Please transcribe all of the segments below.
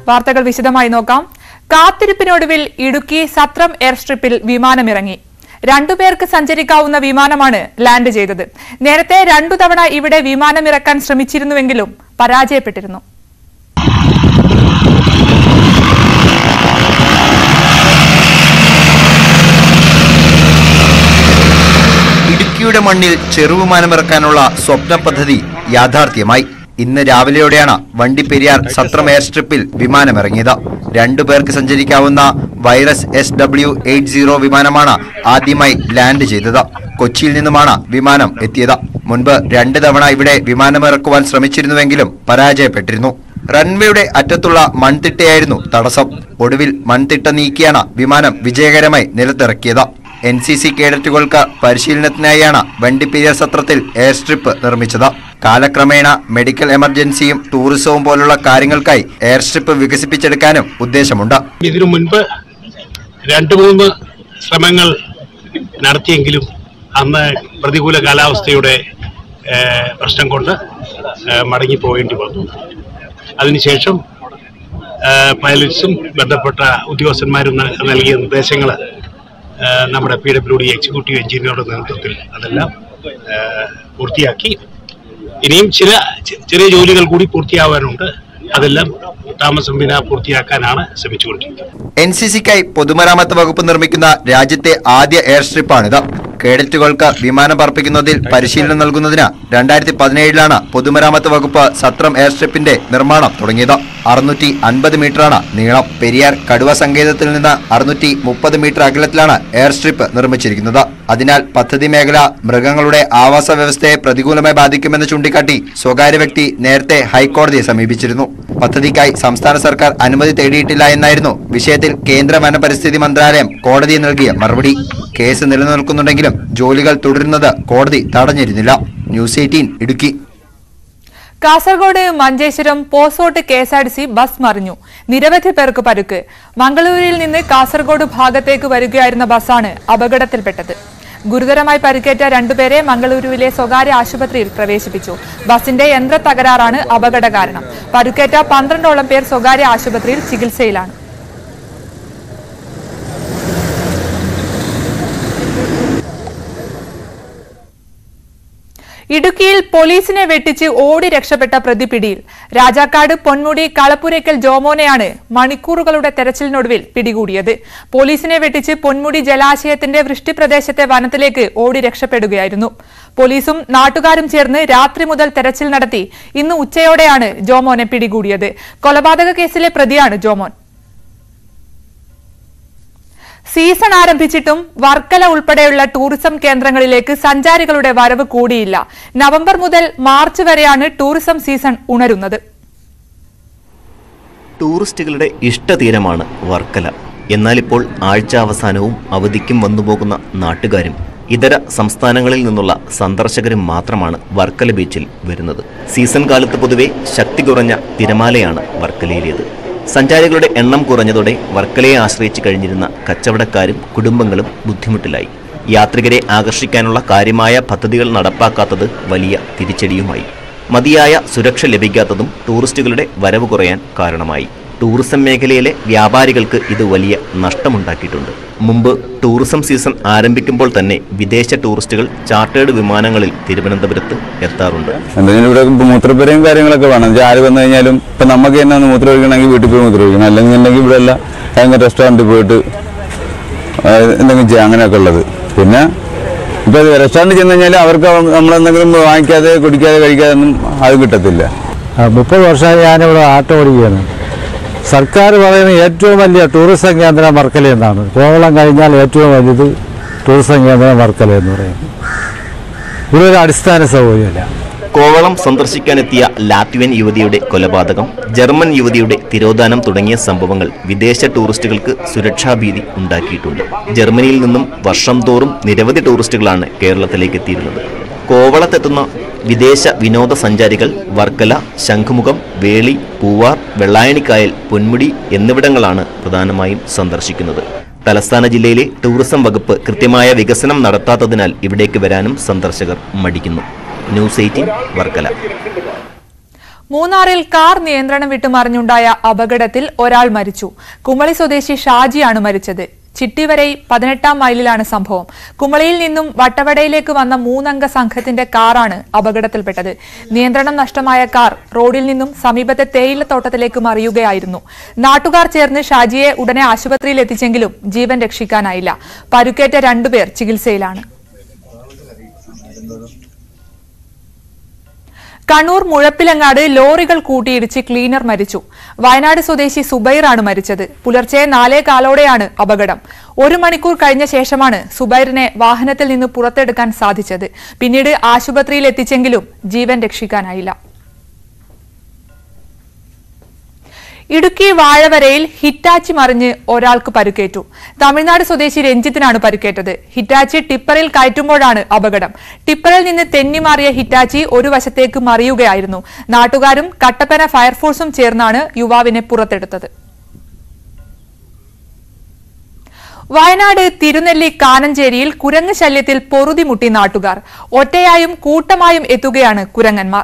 വാർത്തകൾ വിശദമായി നോക്കാം കാത്തിരിപ്പിനൊടുവിൽ ഇടുക്കി സത്രം എയർ സ്ട്രിപ്പിൽ വിമാനമിറങ്ങി രണ്ടുപേർക്ക് സഞ്ചരിക്കാവുന്ന വിമാനമാണ് ലാൻഡ് ചെയ്തത് നേരത്തെ രണ്ടു തവണ ഇവിടെ വിമാനമിറക്കാൻ ശ്രമിച്ചിരുന്നുവെങ്കിലും പരാജയപ്പെട്ടിരുന്നു ഇടുക്കിയുടെ മണ്ണിൽ ചെറുവിമാനമിറക്കാനുള്ള സ്വപ്ന പദ്ധതി യാഥാർത്ഥ്യമായി ഇന്ന് രാവിലെയോടെയാണ് വണ്ടിപ്പെരിയാർ സത്രം എയർ സ്ട്രിപ്പിൽ വിമാനമിറങ്ങിയത് രണ്ടു പേർക്ക് സഞ്ചരിക്കാവുന്ന Virus S W eight zero വിമാനമാണ് ആദ്യമായി ലാൻഡ് ചെയ്തത് കൊച്ചിയിൽ നിന്നുമാണ് വിമാനം എത്തിയത് മുൻപ് രണ്ട് തവണ ഇവിടെ വിമാനമിറക്കുവാൻ ശ്രമിച്ചിരുന്നുവെങ്കിലും പരാജയപ്പെട്ടിരുന്നു റൺവേയുടെ അറ്റത്തുള്ള മൺതിട്ടയായിരുന്നു തടസ്സം ഒടുവിൽ മൺതിട്ട നീക്കിയാണ് വിമാനം വിജയകരമായി നിലത്തിറക്കിയത് എൻ സി സി കേഡറ്റുകൾക്ക് പരിശീലനത്തിനായാണ് വണ്ടിപ്പെരിയാർ സത്രത്തിൽ എയർ സ്ട്രിപ്പ് നിർമ്മിച്ചത് കാലക്രമേണ മെഡിക്കൽ എമർജൻസിയും ടൂറിസവും പോലുള്ള കാര്യങ്ങൾക്കായി എയർ സ്ട്രിപ്പ് വികസിപ്പിച്ചെടുക്കാനും ഉദ്ദേശമുണ്ട് ഇതിനു മുൻപ് രണ്ട് മൂന്ന് ശ്രമങ്ങൾ നടത്തിയെങ്കിലും അന്ന് പ്രതികൂല കാലാവസ്ഥയുടെ ഏഹ്, പ്രശ്നം കൊണ്ട് ഏഹ്, മടങ്ങിപ്പോകേണ്ടി വന്നു അതിനുശേഷം ഏഹ്, പൈലറ്റ്സും ബന്ധപ്പെട്ട ഉദ്യോഗസ്ഥന്മാരും ന- നൽകിയ നിർദ്ദേശങ്ങൾ നമ്മുടെ പി ഡബ്ല്യു ഡി എക്സിക്യൂട്ടീവ് എഞ്ചിനീയറുടെ നേതൃത്വത്തിൽ അതെല്ലാം ഏഹ്, പൂർത്തിയാക്കി ഇനിയും ചില ചെ- ചെറിയ ജോലികൾ കൂടി പൂർത്തിയാവാനുണ്ട് അതെല്ലാം താമസം വിന പൂർത്തിയാക്കാനാണ് ശ്രമിച്ചുകൊണ്ടിരിക്കുന്നത് എൻ സി സിക്കായി പൊതുമരാമത്ത് വകുപ്പ് നിർമ്മിക്കുന്ന രാജ്യത്തെ ആദ്യ എയർ സ്ട്രിപ്പാണിത് കേഡറ്റുകൾക്ക് വിമാനം പറപ്പിക്കുന്നതിൽ പരിശീലനം നൽകുന്നതിന് രണ്ടായിരത്തി പതിനേഴിലാണ് പൊതുമരാമത്ത് വകുപ്പ് സത്രം എയർ സ്ട്രിപ്പിന്റെ നിർമ്മാണം തുടങ്ങിയത് അറുന്നൂറ്റി അൻപത് മീറ്ററാണ് നീളം പെരിയാർ കടുവ സങ്കേതത്തിൽ നിന്ന് അറുന്നൂറ്റി മുപ്പത് മീറ്റർ അകലത്തിലാണ് എയർ സ്ട്രിപ്പ് നിർമ്മിച്ചിരിക്കുന്നത് അതിനാൽ പദ്ധതി മേഖല മൃഗങ്ങളുടെ ആവാസ വ്യവസ്ഥയെ പ്രതികൂലമായി ബാധിക്കുമെന്ന് ചൂണ്ടിക്കാട്ടി സ്വകാര്യ വ്യക്തി നേരത്തെ ഹൈക്കോടതിയെ സമീപിച്ചിരുന്നു പദ്ധതിക്കായി സംസ്ഥാന സർക്കാർ അനുമതി തേടിയിട്ടില്ല എന്നായിരുന്നു വിഷയത്തിൽ കേന്ദ്ര വനപരിസ്ഥിതി മന്ത്രാലയം കോടതിയെ നൽകിയ മറുപടി കേസ് നിലനിൽക്കുന്നുണ്ടെങ്കിലും ജോലികൾ തുടരുന്നത് കോടതി തടഞ്ഞിരുന്നില്ല ന്യൂസ് എയ്റ്റീൻ ഇടുക്കി കാസർഗോഡ് മഞ്ചേശ്വരം പോസോട്ട് K S R T C bus മറിഞ്ഞു നിരവധി പേർക്ക് പരുക്ക് മംഗളൂരിൽ നിന്ന് കാസർഗോഡ് ഭാഗത്തേക്ക് വരികയായിരുന്ന ബസ്സാണ് അപകടത്തിൽപ്പെട്ടത് ഗുരുതരമായി പരിക്കേറ്റ രണ്ടുപേരെ മംഗളൂരുവിലെ സ്വകാര്യ ആശുപത്രിയിൽ പ്രവേശിപ്പിച്ചു ബസിന്റെ യന്ത്ര തകരാറാണ് അപകട കാരണം പരുക്കേറ്റ പന്ത്രണ്ടോളം പേർ സ്വകാര്യ ആശുപത്രിയിൽ ചികിത്സയിലാണ് ഇടുക്കിയിൽ പോലീസിനെ വെട്ടിച്ച് ഓടി രക്ഷപ്പെട്ട പ്രതി പിടിയിൽ രാജാക്കാട് പൊന്മുടി കളപ്പുരയ്ക്കൽ ജോമോനെയാണ് മണിക്കൂറുകളുടെ തെരച്ചിലിനൊടുവിൽ പിടികൂടിയത് പോലീസിനെ വെട്ടിച്ച് പൊന്മുടി ജലാശയത്തിന്റെ വൃഷ്ടിപ്രദേശത്തെ വനത്തിലേക്ക് ഓടി രക്ഷപ്പെടുകയായിരുന്നു പോലീസും നാട്ടുകാരും ചേർന്ന് രാത്രി മുതൽ തെരച്ചിൽ നടത്തി ഇന്ന് ഉച്ചയോടെയാണ് ജോമോനെ പിടികൂടിയത് കൊലപാതക കേസിലെ പ്രതിയാണ് ജോമോൻ സീസൺ ആരംഭിച്ചിട്ടും വർക്കല ഉൾപ്പെടെയുള്ള ടൂറിസം കേന്ദ്രങ്ങളിലേക്ക് സഞ്ചാരികളുടെ വരവ് കൂടിയില്ല നവംബർ മുതൽ മാർച്ച് വരെയാണ് ടൂറിസം സീസൺ ഉണരുന്നത് ടൂറിസ്റ്റുകളുടെ ഇഷ്ടതീരമാണ് വർക്കല എന്നാലിപ്പോൾ ആഴ്ച അവസാനവും അവധിക്കും വന്നുപോകുന്ന നാട്ടുകാരും ഇതര സംസ്ഥാനങ്ങളിൽ നിന്നുള്ള സന്ദർശകരും മാത്രമാണ് വർക്കല ബീച്ചിൽ വരുന്നത് സീസൺ കാലത്ത് പൊതുവെ ശക്തി കുറഞ്ഞ തിരമാലയാണ് വർക്കലയിലേത് സഞ്ചാരികളുടെ എണ്ണം കുറഞ്ഞതോടെ വർക്കലയെ ആശ്രയിച്ച് കഴിഞ്ഞിരുന്ന കച്ചവടക്കാരും കുടുംബങ്ങളും ബുദ്ധിമുട്ടിലായി യാത്രികരെ ആകർഷിക്കാനുള്ള കാര്യമായ പദ്ധതികൾ നടപ്പാക്കാത്തത് വലിയ തിരിച്ചടിയുമായി മതിയായ സുരക്ഷ ലഭിക്കാത്തതും ടൂറിസ്റ്റുകളുടെ വരവ് കുറയാൻ കാരണമായി ടൂറിസം മേഖലയിലെ വ്യാപാരികൾക്ക് ഇത് വലിയ നഷ്ടമുണ്ടാക്കിയിട്ടുണ്ട് മുമ്പ് ടൂറിസം സീസൺ ആരംഭിക്കുമ്പോൾ തന്നെ വിദേശ ടൂറിസ്റ്റുകൾ ചാർട്ടേഡ് വിമാനങ്ങളിൽ തിരുവനന്തപുരത്ത് എത്താറുണ്ട് എന്തെങ്കിലും ഇവിടെ മൂത്രപ്പുരയും കാര്യങ്ങളൊക്കെ വേണം എന്നുവെച്ചാൽ ആര് വന്നു കഴിഞ്ഞാലും ഇപ്പൊ നമുക്ക് തന്നെ ഒന്ന് മൂത്രം ഒഴിക്കണമെങ്കിൽ വീട്ടിൽ പോയി മൂത്രം ഒഴിക്കണം അല്ലെങ്കിൽ ഉണ്ടെങ്കിൽ ഇവിടെ എല്ലാം ഏതെങ്കിലും റെസ്റ്റോറൻറ്റിൽ പോയിട്ട് ആ, എന്തെങ്കിലും ചെയ്യാം അങ്ങനെയൊക്കെ ഉള്ളത് പിന്നെ ഇപ്പൊ റെസ്റ്റോറൻറ്റിൽ ചെന്ന് കഴിഞ്ഞാൽ അവർക്ക് അവ- നമ്മളെന്തെങ്കിലും വാങ്ങിക്കാതെ കുടിക്കാതെ കഴിക്കാതെ ഒന്നും അത് കിട്ടത്തില്ല ആ, മുപ്പത് വർഷമായി ഞാനിവിടെ ആട്ടോ ഓടിക്കുകയാണ് സർക്കാർ പറയുന്ന ഏറ്റവും വലിയ ടൂറിസം കേന്ദ്രം വർക്കല എന്നാണ് കോവളം കഴിഞ്ഞാൽ ഏറ്റവും വലുത് ടൂറിസം കേന്ദ്രം വർക്കല എന്ന് പറയുന്നത് ഇവിടെ ഒരു അടിസ്ഥാന സൗകര്യമില്ല കോവളം സന്ദർശിക്കാനെത്തിയ ലാത്വിയൻ യുവതിയുടെ കൊലപാതകം ജർമ്മൻ യുവതിയുടെ തിരോധാനം തുടങ്ങിയ സംഭവങ്ങൾ വിദേശ ടൂറിസ്റ്റുകൾക്ക് സുരക്ഷാഭീതി ഉണ്ടാക്കിയിട്ടുണ്ട് ജർമ്മനിയിൽ നിന്നും വർഷം തോറും നിരവധി ടൂറിസ്റ്റുകളാണ് കേരളത്തിലേക്ക് എത്തിയിരുന്നത് കോവളത്തെത്തുന്ന വിദേശ വിനോദസഞ്ചാരികൾ വർക്കല ശംഖുമുഖം വേളി പൂവാർ വെള്ളായണിക്കായൽ പൊന്മുടി എന്നിവിടങ്ങളാണ് പ്രധാനമായും സന്ദർശിക്കുന്നത് തലസ്ഥാന ജില്ലയിലെ ടൂറിസം വകുപ്പ് കൃത്യമായ വികസനം നടത്താത്തതിനാൽ ഇവിടേക്ക് വരാനും സന്ദർശകർ മടിക്കുന്നു ന്യൂസ് എയ്റ്റീൻ വർക്കല മൂന്നാറിൽ കാർ നിയന്ത്രണം വിട്ടു മറിഞ്ഞുണ്ടായ അപകടത്തിൽ ഒരാൾ മരിച്ചു കുമളി സ്വദേശി ഷാജിയാണ് മരിച്ചത് ചിട്ടിവരൈ പതിനെട്ടാം മൈലിലാണ് സംഭവം കുമളിയിൽ നിന്നും വട്ടവടയിലേക്ക് വന്ന മൂന്നംഗ സംഘത്തിന്റെ കാറാണ് അപകടത്തിൽപ്പെട്ടത് നിയന്ത്രണം നഷ്ടമായ കാർ റോഡിൽ നിന്നും സമീപത്തെ തേയിലത്തോട്ടത്തിലേക്ക് മറിയുകയായിരുന്നു നാട്ടുകാർ ചേർന്ന് ഷാജിയെ ഉടനെ ആശുപത്രിയിൽ എത്തിച്ചെങ്കിലും ജീവൻ രക്ഷിക്കാനായില്ല പരുക്കേറ്റ രണ്ടുപേർ ചികിത്സയിലാണ് കണ്ണൂർ മുഴപ്പിലങ്ങാട് ലോറികൾ കൂട്ടിയിടിച്ച് ക്ലീനർ മരിച്ചു വയനാട് സ്വദേശി സുബൈറാണ് മരിച്ചത് പുലർച്ചെ നാലേ കാലോടെയാണ് അപകടം ഒരു മണിക്കൂർ കഴിഞ്ഞ ശേഷമാണ് സുബൈറിനെ വാഹനത്തിൽ നിന്ന് പുറത്തെടുക്കാൻ സാധിച്ചത് പിന്നീട് ആശുപത്രിയിൽ എത്തിച്ചെങ്കിലും ജീവൻ രക്ഷിക്കാനായില്ല ഇടുക്കി വാഴവരയിൽ ഹിറ്റാച്ചി മറിഞ്ഞ് ഒരാൾക്ക് പരുക്കേറ്റു തമിഴ്നാട് സ്വദേശി രഞ്ജിത്തിനാണ് പരുക്കേറ്റത് ഹിറ്റാച്ചി ടിപ്പറിൽ കയറ്റുമ്പോഴാണ് അപകടം ടിപ്പറിൽ നിന്ന് തെന്നിമാറിയ ഹിറ്റാച്ചി ഒരു വശത്തേക്ക് മറിയുകയായിരുന്നു നാട്ടുകാരും കട്ടപ്പന ഫയർഫോഴ്സും ചേർന്നാണ് യുവാവിനെ പുറത്തെടുത്തത് വയനാട് തിരുനെല്ലി കാനഞ്ചേരിയിൽ കുരങ്ങ് ശല്യത്തിൽ പൊറുതിമുട്ടി നാട്ടുകാർ ഒറ്റയായും കൂട്ടമായും എത്തുകയാണ് കുരങ്ങന്മാർ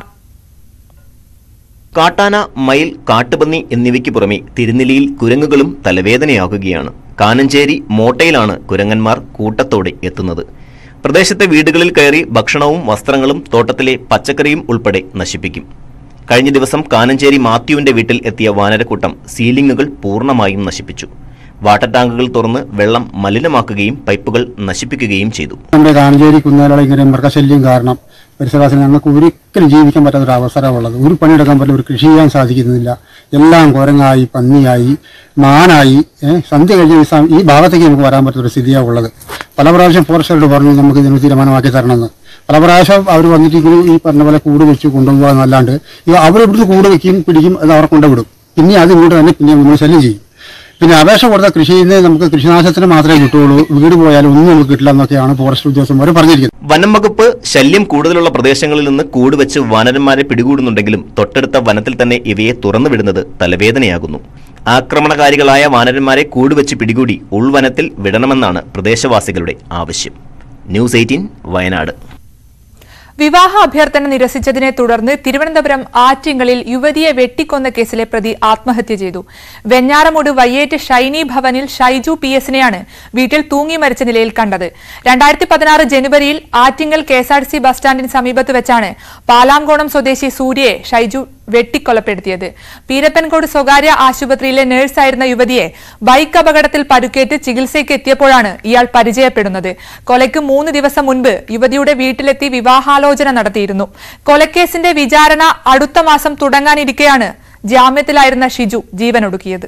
കാട്ടാന മയിൽ കാട്ടുപന്നി എന്നിവയ്ക്ക് പുറമെ തിരുനെല്ലിയിൽ കുരങ്ങുകളും തലവേദനയാകുകയാണ് കാനഞ്ചേരി മോട്ടയിലാണ് കുരങ്ങന്മാർ കൂട്ടത്തോടെ എത്തുന്നത് പ്രദേശത്തെ വീടുകളിൽ കയറി ഭക്ഷണവും വസ്ത്രങ്ങളും തോട്ടത്തിലെ പച്ചക്കറിയും ഉൾപ്പെടെ നശിപ്പിക്കും കഴിഞ്ഞ ദിവസം കാനഞ്ചേരി മാത്യുവിന്റെ വീട്ടിൽ എത്തിയ വാനരക്കൂട്ടം സീലിംഗുകൾ പൂർണ്ണമായും നശിപ്പിച്ചു വാട്ടർ ടാങ്കുകൾ തുറന്ന് വെള്ളം മലിനമാക്കുകയും പൈപ്പുകൾ നശിപ്പിക്കുകയും ചെയ്തു നമ്മുടെ കാഞ്ചേരി കുന്നേലുള്ള ഇങ്ങനെ മൃഗശല്യം കാരണം പരിസരവാസികൾ ഞങ്ങൾക്ക് ഒരിക്കലും ജീവിക്കാൻ പറ്റാത്തൊരു അവസരമുള്ളത് ഒരു പണിയെടുക്കാൻ പറ്റില്ല ഒരു കൃഷി ചെയ്യാൻ സാധിക്കുന്നില്ല എല്ലാം കുരങ്ങായി പന്നിയായി മാനായി ഏഹ്, സന്ധ്യ കഴിഞ്ഞ ഈ സം- ഈ ഭാഗത്തേക്ക് നമുക്ക് വരാൻ പറ്റുന്ന ഒരു സ്ഥിതിയാണ് ഉള്ളത് പല പ്രാവശ്യം ഫോറസ്റ്ററോട് പറഞ്ഞു നമുക്ക് ഇതിന് തീരുമാനമാക്കി തരണമെന്ന് പല പ്രാവശ്യം അവർ വന്നിട്ട് ഇങ്ങനെ ഈ പറഞ്ഞ പോലെ കൂട് വെച്ച് കൊണ്ടുപോകാന്നല്ലാണ്ട് അവർ ഇവിടുന്ന് കൂട് വെക്കും പിടിക്കും അത് അവർ കൊണ്ടുവിടും പിന്നെ അത് ഇങ്ങോട്ട് തന്നെ പിന്നെ നമ്മൾ ശല്യം ചെയ്യും പിന്നെ അപേക്ഷ കൊടുത്ത കൃഷിയിൽ നിന്ന് നമുക്ക് കൃഷിനാശത്തിന് മാത്രമേ കിട്ടുള്ളൂ വീട് പോയാലും ഒന്നും നമുക്ക് കിട്ടില്ല എന്നൊക്കെയാണ് ഫോറസ്റ്റ് ഉദ്യോഗസ്ഥന്മാർ പറഞ്ഞിരിക്കുന്നത് വനം വകുപ്പ് ശല്യം കൂടുതലുള്ള പ്രദേശങ്ങളിൽ നിന്ന് കൂട് വെച്ച് വാനരന്മാരെ പിടികൂടുന്നുണ്ടെങ്കിലും തൊട്ടടുത്ത വനത്തിൽ തന്നെ ഇവയെ തുറന്നുവിടുന്നത് തലവേദനയാകുന്നു ആക്രമണകാരികളായ വാനരന്മാരെ കൂടുവെച്ച് പിടികൂടി ഉൾവനത്തിൽ വിടണമെന്നാണ് പ്രദേശവാസികളുടെ ആവശ്യം ന്യൂസ് എയ്റ്റീൻ വയനാട് വിവാഹ അഭ്യർത്ഥന നിരസിച്ചതിനെ തുടർന്ന് തിരുവനന്തപുരം ആറ്റിങ്ങലിൽ യുവതിയെ വെട്ടിക്കൊന്ന കേസിലെ പ്രതി ആത്മഹത്യ ചെയ്തു വെഞ്ഞാറമൂട് വയ്യേറ്റ് ഷൈനി ഭവനിൽ ഷൈജു പി എസിനെയാണ് വീട്ടിൽ തൂങ്ങി മരിച്ച നിലയിൽ കണ്ടത് രണ്ടായിരത്തി പതിനാറ് ജനുവരിയിൽ Attingal K S R C bus സ്റ്റാൻഡിന് സമീപത്ത് വെച്ചാണ് പാലാംകോണം സ്വദേശി സൂര്യയെ ഷൈജു വെട്ടിക്കൊലപ്പെടുത്തിയത് പീരപ്പൻകോട് സ്വകാര്യ ആശുപത്രിയിലെ നഴ്സായിരുന്ന യുവതിയെ ബൈക്ക് അപകടത്തിൽ പരുക്കേറ്റ് ചികിത്സയ്ക്ക് എത്തിയപ്പോഴാണ് ഇയാൾ പരിചയപ്പെടുന്നത് കൊലയ്ക്ക് മൂന്ന് ദിവസം മുൻപ് യുവതിയുടെ വീട്ടിലെത്തി വിവാഹാലോചന നടത്തിയിരുന്നു കൊലക്കേസിന്റെ വിചാരണ അടുത്ത മാസം തുടങ്ങാനിരിക്കെയാണ് ജാമ്യത്തിലായിരുന്ന ഷിജു ജീവനൊടുക്കിയത്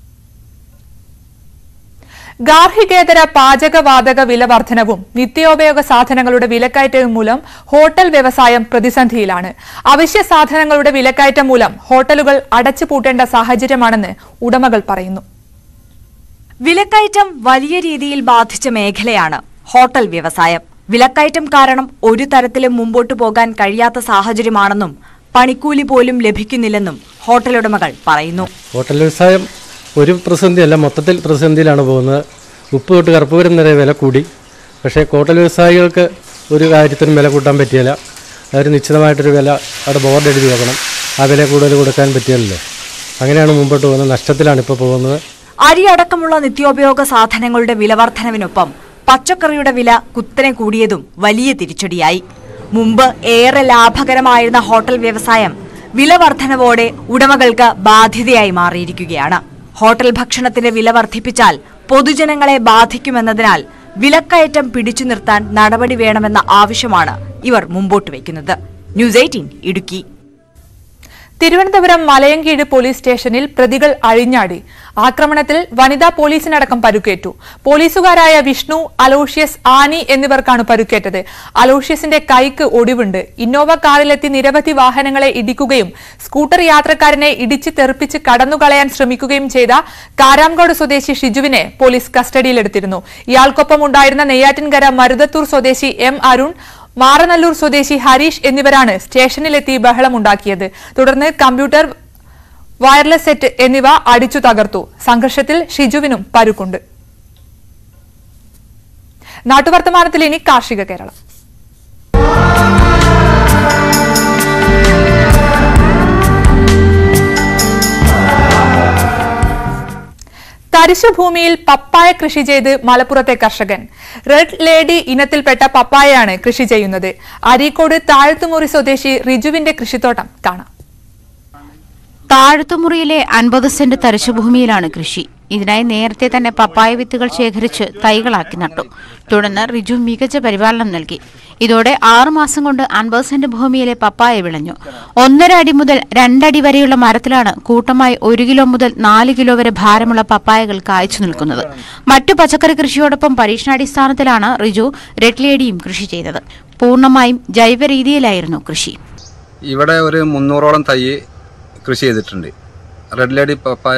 ഗാർഹികേതര പാചകവാതക വില വർധനവും നിത്യോപയോഗ സാധനങ്ങളുടെ വിലക്കയറ്റവും മൂലം ഹോട്ടൽ വ്യവസായം പ്രതിസന്ധിയിലാണ് അവശ്യ സാധനങ്ങളുടെ വിലക്കയറ്റം മൂലം ഹോട്ടലുകൾ അടച്ചുപൂട്ടേണ്ട സാഹചര്യമാണെന്ന് ഉടമകൾ പറയുന്നു വിലക്കയറ്റം വലിയ രീതിയിൽ ബാധിച്ച മേഖലയാണ് ഹോട്ടൽ വ്യവസായം വിലക്കയറ്റം കാരണം ഒരു തരത്തിലും മുമ്പോട്ടു പോകാൻ കഴിയാത്ത സാഹചര്യമാണെന്നും പണിക്കൂലി പോലും ലഭിക്കുന്നില്ലെന്നും ഹോട്ടലുടമകൾ പറയുന്നു ഹോട്ടൽ വ്യവസായം ഒരു പ്രതിസന്ധിയല്ല മൊത്തത്തിൽ പ്രതിസന്ധിയിലാണ് പോകുന്നത് ഉപ്പ് തൊട്ട് കറുപ്പൂരം വരെ വില കൂടി പക്ഷേ ഹോട്ടൽ വ്യവസായികൾക്ക് ഒരു കാര്യത്തിനും വില കൂട്ടാൻ പറ്റിയില്ല അവർ നിശ്ചിതമായിട്ടൊരു വില അവിടെ ബോർഡ് എഴുതി വെക്കണം ആ വില കൂടുതൽ കൊടുക്കാൻ പറ്റിയല്ലോ അങ്ങനെയാണ് മുമ്പോട്ട് പോകുന്നത് നഷ്ടത്തിലാണ് ഇപ്പോൾ പോകുന്നത് അരി അടക്കമുള്ള നിത്യോപയോഗ സാധനങ്ങളുടെ വിലവർധനവിനൊപ്പം പച്ചക്കറിയുടെ വില കുത്തനെ കൂടിയതും വലിയ തിരിച്ചടിയായി മുമ്പ് ഏറെ ലാഭകരമായിരുന്ന ഹോട്ടൽ വ്യവസായം വിലവർധനവോടെ ഉടമകൾക്ക് ബാധ്യതയായി മാറിയിരിക്കുകയാണ് ഹോട്ടൽ ഭക്ഷണത്തിന്റെ വില വർദ്ധിപ്പിച്ചാൽ പൊതുജനങ്ങളെ ബാധിക്കുമെന്നതിനാൽ വിലക്കയറ്റം പിടിച്ചു നിർത്താൻ നടപടി വേണമെന്ന ആവശ്യമാണ് ഇവർ മുമ്പോട്ട് വയ്ക്കുന്നത് news eighteen Idukki Thiruvananthapuram Malayinkeezhu police സ്റ്റേഷനിൽ പ്രതികൾ അഴിഞ്ഞാടി ആക്രമണത്തിൽ വനിതാ പോലീസിനടക്കം പരുക്കേറ്റു പോലീസുകാരായ വിഷ്ണു അലോഷ്യസ് ആനി എന്നിവർക്കാണ് പരുക്കേറ്റത് അലോഷ്യസിന്റെ കൈക്ക് ഒടിവുണ്ട് ഇന്നോവ കാറിലെത്തി നിരവധി വാഹനങ്ങളെ ഇടിക്കുകയും സ്കൂട്ടർ യാത്രക്കാരനെ ഇടിച്ച് തെറിപ്പിച്ച് കടന്നുകളയാൻ ശ്രമിക്കുകയും ചെയ്ത കാരാംകോട് സ്വദേശി ഷിജുവിനെ പോലീസ് കസ്റ്റഡിയിലെടുത്തിരുന്നു ഇയാൾക്കൊപ്പം ഉണ്ടായിരുന്ന നെയ്യാറ്റിൻകര മരുതത്തൂർ സ്വദേശി എം അരുൺ മാറനല്ലൂർ സ്വദേശി ഹരീഷ് എന്നിവരാണ് സ്റ്റേഷനിലെത്തി ബഹളമുണ്ടാക്കിയത് തുടർന്ന് കമ്പ്യൂട്ടർ വയർലെസ് സെറ്റ് എന്നിവ അടിച്ചു തകർത്തു സംഘർഷത്തിൽ ഷിജുവിനും പരുക്കുണ്ട് നാട്ടുവർത്തമാനത്തിൽ ഇനി കാർഷിക കേരളം തരിശുഭൂമിയിൽ പപ്പായ കൃഷി ചെയ്ത് മലപ്പുറത്തെ കർഷകൻ റെഡ് ലേഡി ഇനത്തിൽപ്പെട്ട പപ്പായയാണ് കൃഷി ചെയ്യുന്നത് അരീക്കോട് താഴ്ത്തുമുറി സ്വദേശി റിജുവിന്റെ കൃഷിത്തോട്ടം കാണാം താഴത്തുമുറിയിലെ അൻപത് സെന്റ് തരിശുഭൂമിയിലാണ് കൃഷി ഇതിനായി നേരത്തെ തന്നെ പപ്പായ വിത്തുകൾ ശേഖരിച്ച് തൈകളാക്കി നട്ടു തുടർന്ന് റിജു മികച്ച പരിപാലനം നൽകി ഇതോടെ ആറു മാസം കൊണ്ട് അൻപത് സെന്റ് ഭൂമിയിലെ പപ്പായ വിളഞ്ഞു ഒന്നര അടി മുതൽ രണ്ടടി വരെയുള്ള മരത്തിലാണ് കൂട്ടമായി ഒരു കിലോ മുതൽ നാല് കിലോ വരെ ഭാരമുള്ള പപ്പായകൾ കായ്ച്ചു നിൽക്കുന്നത് മറ്റു പച്ചക്കറി കൃഷിയോടൊപ്പം പരീക്ഷണാടിസ്ഥാനത്തിലാണ് റിജു റെഡ് ലേഡിയും കൃഷി ചെയ്തത് പൂർണ്ണമായും ജൈവ രീതിയിലായിരുന്നു കൃഷി ഇവിടെ ഒരു മുന്നൂറോളം തൈ കൃഷി ചെയ്തിട്ടുണ്ട് red lady papaya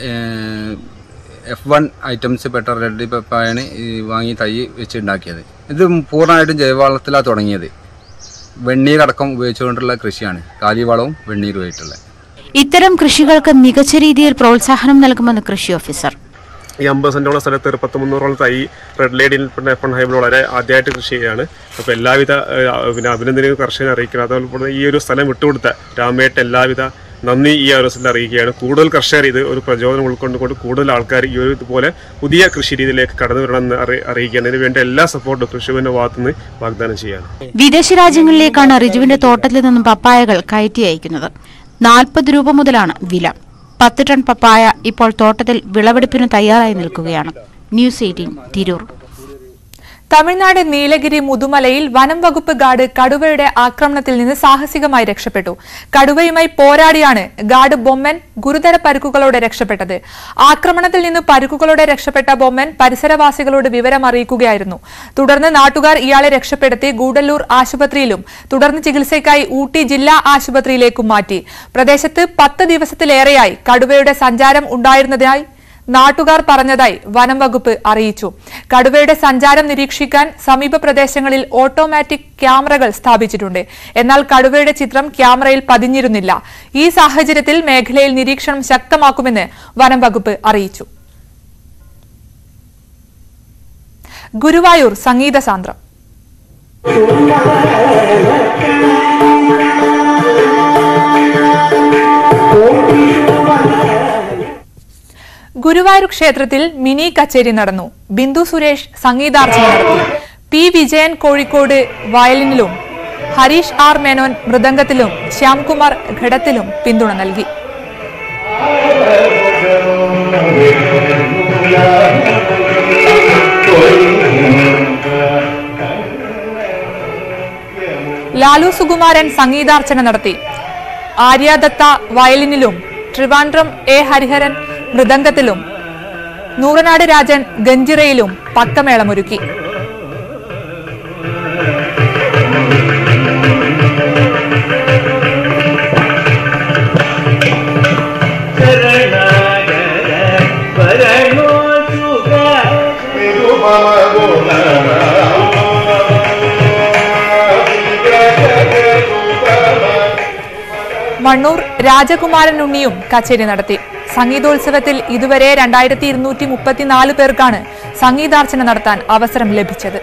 F one items പെട്ട റെഡ് ലേഡി പപ്പായാണ് ഈ വാങ്ങി തൈ വെച്ച് ഉണ്ടാക്കിയത് ഇത് പൂർണ്ണമായിട്ടും ജൈവവളത്തിലാണ് തുടങ്ങിയത് വെണ്ണീരടക്കം ഉപയോഗിച്ചുകൊണ്ടുള്ള കൃഷിയാണ് കാലിവളവും വെണ്ണീരുമായിട്ടുള്ള ഇത്തരം കൃഷികൾക്ക് മികച്ച രീതിയിൽ പ്രോത്സാഹനം നൽകുമെന്ന് കൃഷി ഓഫീസർ ഈ അമ്പത് സെന്റോളം സ്ഥലത്ത് ഒരു പത്ത് മുന്നൂറോളം തൈ റെഡ് ലേഡിയിൽ പിന്നെ എഫ് ഹൈബിൾ വളരെ ആദ്യമായിട്ട് കൃഷി ചെയ്യുകയാണ് അപ്പോൾ എല്ലാവിധ ഏഹ്, പിന്നെ അഭിനന്ദനവും കർഷകനെ അറിയിക്കണം അതുപോലെ ഈ ഒരു സ്ഥലം വിട്ടുകൊടുത്ത രാമേട്ട് എല്ലാവിധ നന്ദി ഈ അവസരത്തിൽ അറിയിക്കുകയാണ് കൂടുതൽ കർഷകർ ഇത് ഒരു പ്രചോദനം ഉൾക്കൊണ്ടുകൊണ്ട് കൂടുതൽ ആൾക്കാർ ഈ ഒരു ഇതുപോലെ പുതിയ കൃഷി രീതിയിലേക്ക് കടന്നു വരണമെന്ന് അറി- അറിയിക്കുകയാണ് ഇതിന് വേണ്ട എല്ലാ സപ്പോർട്ടും കൃഷിഭവന്റെ ഭാഗത്തുനിന്ന് വാഗ്ദാനം ചെയ്യാണ് വിദേശ രാജ്യങ്ങളിലേക്കാണ് റിജുവിന്റെ തോട്ടത്തിൽ നിന്നും പപ്പായകൾ കയറ്റി അയക്കുന്നത് നാൽപ്പത് രൂപ മുതലാണ് വില പത്ത് ടൺ പപ്പായ ഇപ്പോൾ തോട്ടത്തിൽ വിളവെടുപ്പിന് തയ്യാറായി നിൽക്കുകയാണ് ന്യൂസ് എയ്റ്റീൻ തിരൂർ തമിഴ്നാട് നീലഗിരി മുതുമലയിൽ വനം വകുപ്പ് ഗാർഡ് കടുവയുടെ ആക്രമണത്തിൽ നിന്ന് സാഹസികമായി രക്ഷപ്പെട്ടു കടുവയുമായി പോരാടിയാണ് ഗാർഡ് ബൊമ്മൻ ഗുരുതര പരുക്കുകളോടെ രക്ഷപ്പെട്ടത് ആക്രമണത്തിൽ നിന്ന് പരുക്കുകളോടെ രക്ഷപ്പെട്ട ബൊമ്മൻ പരിസരവാസികളോട് വിവരം അറിയിക്കുകയായിരുന്നു തുടർന്ന് നാട്ടുകാർ ഇയാളെ രക്ഷപ്പെടുത്തി ഗൂഡല്ലൂർ ആശുപത്രിയിലും തുടർന്ന് ചികിത്സയ്ക്കായി ഊട്ടി ജില്ലാ ആശുപത്രിയിലേക്കും മാറ്റി പ്രദേശത്ത് പത്ത് ദിവസത്തിലേറെയായി കടുവയുടെ സഞ്ചാരം ഉണ്ടായിരുന്നതായി നാട്ടുകാർ പറഞ്ഞതായി വനം വകുപ്പ് അറിയിച്ചു കടുവയുടെ സഞ്ചാരം നിരീക്ഷിക്കാൻ സമീപ പ്രദേശങ്ങളിൽ ഓട്ടോമാറ്റിക് ക്യാമറകൾ സ്ഥാപിച്ചിട്ടുണ്ട് എന്നാൽ കടുവയുടെ ചിത്രം ക്യാമറയിൽ പതിഞ്ഞിരുന്നില്ല ഈ സാഹചര്യത്തിൽ മേഖലയിൽ നിരീക്ഷണം ശക്തമാക്കുമെന്ന് വനം വകുപ്പ് അറിയിച്ചു ഗുരുവായൂർ സംഗീത സാന്ദ്രം ഗുരുവായൂർ ക്ഷേത്രത്തിൽ മിനി കച്ചേരി നടന്നു ബിന്ദു സുരേഷ് സംഗീതാർച്ചന നടത്തി പി വിജയൻ കോഴിക്കോട് വയലിനിലും ഹരീഷ് ആർ മേനോൻ മൃദംഗത്തിലും ശ്യാംകുമാർ ഘടത്തിലും പിന്തുണ നൽകി ലാലു സുകുമാരൻ സംഗീതാർച്ചന നടത്തി ആര്യാദത്ത വയലിനിലും ട്രിവാൻഡ്രം എ ഹരിഹരൻ മൃദംഗത്തിലും നൂറനാട് രാജൻ ഗഞ്ചിറയിലും പക്കമേളമൊരുക്കി മണ്ണൂർ രാജകുമാരൻ ഉണ്ണിയും കച്ചേരി നടത്തി സംഗീതോത്സവത്തിൽ ഇതുവരെ രണ്ടായിരത്തി ഇരുന്നൂറ്റി മുപ്പത്തിനാല് പേർക്കാണ് സംഗീതാർച്ചന നടത്താൻ അവസരം ലഭിച്ചത്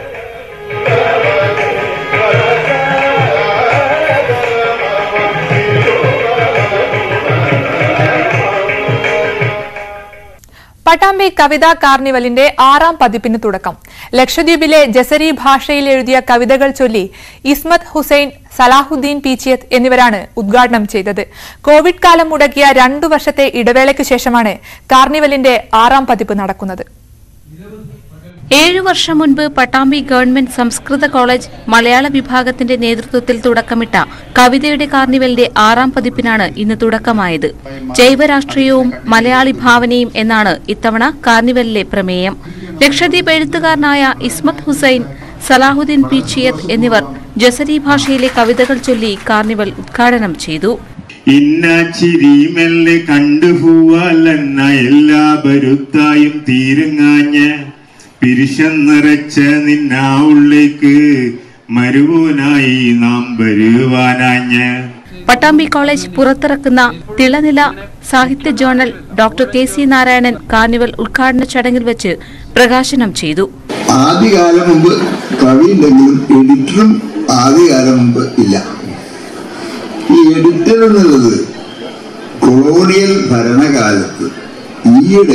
പട്ടാമ്പി കവിതാ കാർണിവലിന്റെ ആറാം പതിപ്പിന് തുടക്കം ലക്ഷദ്വീപിലെ ജസരി ഭാഷയിൽ എഴുതിയ കവിതകൾ ചൊല്ലി ഇസ്മത് ഹുസൈൻ സലാഹുദ്ദീൻ പീച്ചിയത്ത് എന്നിവരാണ് ഉദ്ഘാടനം ചെയ്തത് കോവിഡ് കാലം മുടക്കിയ രണ്ടു വർഷത്തെ ഇടവേളയ്ക്ക് ശേഷമാണ് കാർണിവലിന്റെ ആറാം പതിപ്പ് നടക്കുന്നത് ഏഴു വർഷം മുൻപ് പട്ടാമ്പി ഗവൺമെന്റ് സംസ്കൃത കോളേജ് മലയാള വിഭാഗത്തിന്റെ നേതൃത്വത്തിൽ തുടക്കമിട്ട കവിതയുടെ കാർണിവലിന്റെ ആറാം പതിപ്പിനാണ് ഇന്ന് തുടക്കമായത് ജൈവരാഷ്ട്രീയവും മലയാളി ഭാവനയും എന്നാണ് ഇത്തവണ കാർണിവലിലെ പ്രമേയം ലക്ഷദ്വീപ് എഴുത്തുകാരനായ ഇസ്മത് ഹുസൈൻ സലാഹുദ്ദീൻ പി ചിയത്ത് എന്നിവർ ജസരി ഭാഷയിലെ കവിതകൾ ചൊല്ലി കാർണിവൽ ഉദ്ഘാടനം ചെയ്തു ഇന്നാച്ചിരി മെല്ലെ കണ്ടുപോവാലെന്ന എല്ലാ ബരുത്തായും തീരുങ്ങാഞ്ഞ് പിരിശം നിറച്ച നിന്നാ ഉള്ളിക്ക് മരുവനായി നാം വരുവാനാഞ്ഞ് പട്ടാമ്പി കോളേജ് പുറത്തിറക്കുന്ന തിളനില സാഹിത്യ journal doctor K C Narayanan carnival ഉദ്ഘാടന ചടങ്ങിൽ വെച്ച് പ്രകാശനം ചെയ്തു ആദ്യകാലം മുമ്പ് കവി ഉണ്ടെങ്കിലും എഡിറ്ററും ആദ്യകാലം മുമ്പ് ഇല്ല ഈ എഡിറ്റർ എന്നുള്ളത് കൊളോണിയൽ ഭരണകാലത്ത് ഈയിടെ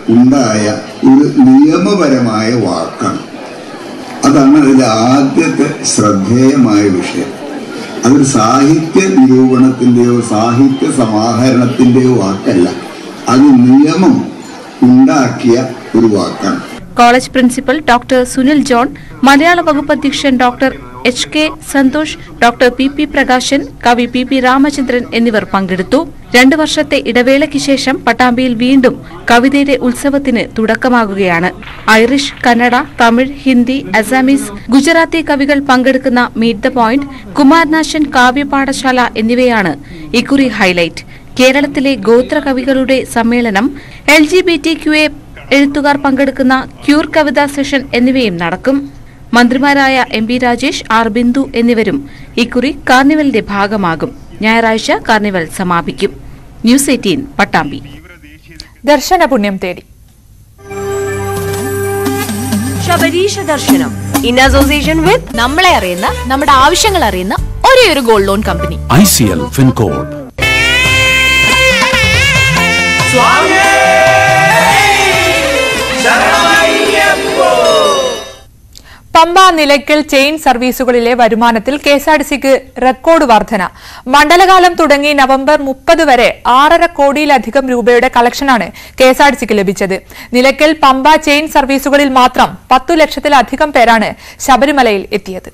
ഉണ്ടായ ഒരു നിയമപരമായ വാക്കാണ് അതാണ് അതിലെ ആദ്യത്തെ ശ്രദ്ധേയമായ വിഷയം അതൊരു സാഹിത്യ നിരൂപണത്തിൻ്റെയോ സാഹിത്യ സമാഹരണത്തിൻ്റെയോ വാക്കല്ല അത് നിയമം ഉണ്ടാക്കിയ ഒരു വാക്കാണ് college principal doctor Sunil John Malayala വകുപ്പ് അധ്യക്ഷൻ doctor H K Santhosh doctor P P Prakashan കവി പി പി രാമചന്ദ്രൻ എന്നിവർ പങ്കെടുത്തു രണ്ടു വർഷത്തെ ഇടവേളയ്ക്ക് ശേഷം പട്ടാമ്പിയിൽ വീണ്ടും കവിതയുടെ ഉത്സവത്തിന് തുടക്കമാകുകയാണ് ഐറിഷ് കന്നഡ തമിഴ് ഹിന്ദി അസാമീസ് ഗുജറാത്തി കവികൾ പങ്കെടുക്കുന്ന മീറ്റ് ദ പോയിന്റ് കുമാരനാശൻ കാവ്യപാഠശാല എന്നിവയാണ് ഇക്കുറി ഹൈലൈറ്റ് കേരളത്തിലെ ഗോത്ര കവികളുടെ സമ്മേളനം L G B T Q A എഴുത്തുകാർ പങ്കെടുക്കുന്ന ക്യൂർ കവിതാ സെഷൻ എന്നിവയും നടക്കും മന്ത്രിമാരായ M P Rajesh R Bindu എന്നിവരും ഇക്കുറി കാർണിവലിന്റെ ഭാഗമാകും ഞായറാഴ്ച കാർണിവൽ സമാപിക്കും ന്യൂസ് എയ്റ്റീൻ പട്ടാമ്പി ദർശന പുണ്യം തേടി ശബരീഷ ദർശനം ഇൻ അസോസിയേഷൻ വിത്ത് നമ്മളെ അറിയുന്ന നമ്മുടെ ആവശ്യങ്ങൾ അറിയുന്ന ഒരേ ഒരു gold loan company I C L Fincorp Pampa Nilakkal chain സർവീസുകളിലെ വരുമാനത്തിൽ കെ എസ് ആർ ടി സിക്ക് റെക്കോർഡ് വർധന മണ്ഡലകാലം തുടങ്ങി നവംബർ മുപ്പത് വരെ ആറര കോടിയിലധികം രൂപയുടെ കളക്ഷനാണ് കെ എസ് ആർ ടി സിക്ക് ലഭിച്ചത് നിലയ്ക്കൽ പമ്പ ചെയിൻ സർവീസുകളിൽ മാത്രം പത്തു ലക്ഷത്തിലധികം പേരാണ് ശബരിമലയിൽ എത്തിയത്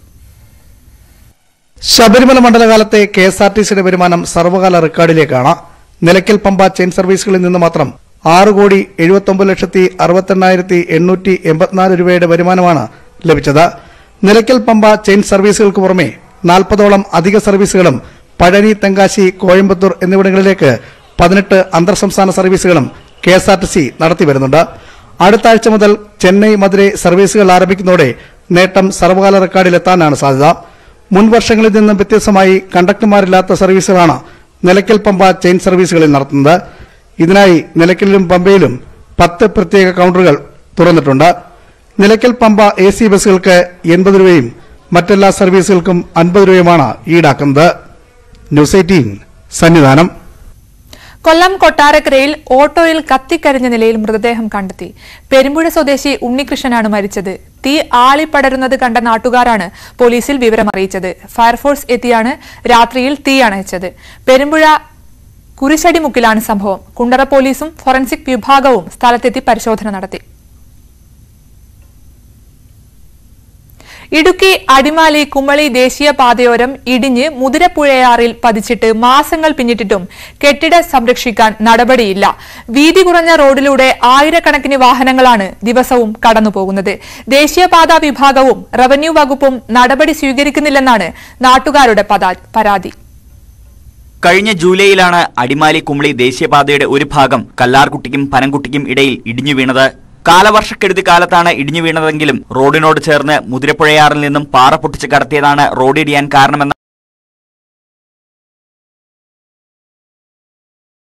ശബരിമല മണ്ഡലകാലത്തെ കെ എസ് ആർ ടി സിയുടെ വരുമാനം സർവകാല റെക്കോർഡിലേക്കാണ് നിലയ്ക്കൽ പമ്പ ചെയിൻ സർവീസുകളിൽ നിന്ന് മാത്രം ആറ് കോടി എഴുപത്തൊമ്പത് ലക്ഷത്തി അറുപത്തെണ്ണായിരത്തി എണ്ണൂറ്റി എൺപത്തിനാല് രൂപയുടെ വരുമാനമാണ് ലഭിച്ചത് നിലയ്ക്കൽ പമ്പ ചെയിൻ സർവീസുകൾക്ക് പുറമെ നാൽപ്പതോളം അധിക സർവീസുകളും പഴനി തെങ്കാശി കോയമ്പത്തൂർ എന്നിവിടങ്ങളിലേക്ക് പതിനെട്ട് അന്തർ സംസ്ഥാന സർവീസുകളും K S R T C നടത്തി വരുന്നുണ്ട് അടുത്ത ആഴ്ച മുതൽ ചെന്നൈ മധുരൈ സർവീസുകൾ ആരംഭിക്കുന്നതോടെ നേട്ടം സർവകാല റെക്കോർഡിലെത്താനാണ് സാധ്യത മുൻ വർഷങ്ങളിൽ നിന്നും വ്യത്യസ്തമായി കണ്ടക്ടർമാരില്ലാത്ത സർവീസുകളാണ് നിലയ്ക്കൽ പമ്പ ചെയിൻ സർവീസുകളിൽ നടത്തുന്നത് ഇതിനായി നിലയ്ക്കലിലും പമ്പയിലും പത്ത് പ്രത്യേക കൌണ്ടറുകൾ തുറന്നിട്ടുണ്ട് നിലയ്ക്കൽ പമ്പ എ സി ബസ്സുകൾക്ക് എൺപത് രൂപയും മറ്റെല്ലാ സർവീസുകൾക്കും അൻപത് രൂപയുമാണ് ഈടാക്കുന്നത് ന്യൂസ് എയ്റ്റീൻ സന്നിധാനം കൊല്ലം കൊട്ടാരക്കരയിൽ ഓട്ടോയിൽ കത്തിക്കരിഞ്ഞ നിലയിൽ മൃതദേഹം കണ്ടെത്തി പെരുമ്പുഴ സ്വദേശി ഉണ്ണികൃഷ്ണനാണ് മരിച്ചത് തീ ആളിപ്പടരുന്നത് കണ്ട നാട്ടുകാരാണ് പോലീസിൽ വിവരം അറിയിച്ചത് ഫയർഫോഴ്സ് എത്തിയാണ് രാത്രിയിൽ തീ അണച്ചത് പെരുമ്പുഴ കുരിശടിമുക്കിലാണ് സംഭവം കുണ്ടറ പോലീസും ഫോറൻസിക് വിഭാഗവും സ്ഥലത്തെത്തി പരിശോധന നടത്തി ഇടുക്കി അടിമാലി കുമളി ദേശീയ പാതയോരം ഇടിഞ്ഞ് മുതിരപ്പുഴയാറിൽ പതിച്ചിട്ട് മാസങ്ങൾ പിന്നിട്ടിട്ടും കെട്ടിട സംരക്ഷിക്കാൻ നടപടിയില്ല വീതി കുറഞ്ഞ റോഡിലൂടെ ആയിരക്കണക്കിന് വാഹനങ്ങളാണ് ദിവസവും കടന്നുപോകുന്നത് ദേശീയപാതാ വിഭാഗവും റവന്യൂ വകുപ്പും നടപടി സ്വീകരിക്കുന്നില്ലെന്നാണ് നാട്ടുകാരുടെ പതാ- പരാതി കഴിഞ്ഞ ജൂലൈയിലാണ് അടിമാലി കുമളി ദേശീയപാതയുടെ ഒരു ഭാഗം കല്ലാർകുട്ടിക്കും പനംകുട്ടിക്കും ഇടയിൽ ഇടിഞ്ഞു വീണത് കാലവർഷക്കെടുതി കാലത്താണ് ഇടിഞ്ഞു വീണതെങ്കിലും റോഡിനോട് ചേർന്ന് മുതിരപ്പുഴയാറിൽ നിന്നും പാറ പൊട്ടിച്ച് കടത്തിയതാണ് റോഡിടിയാൻ കാരണമെന്ന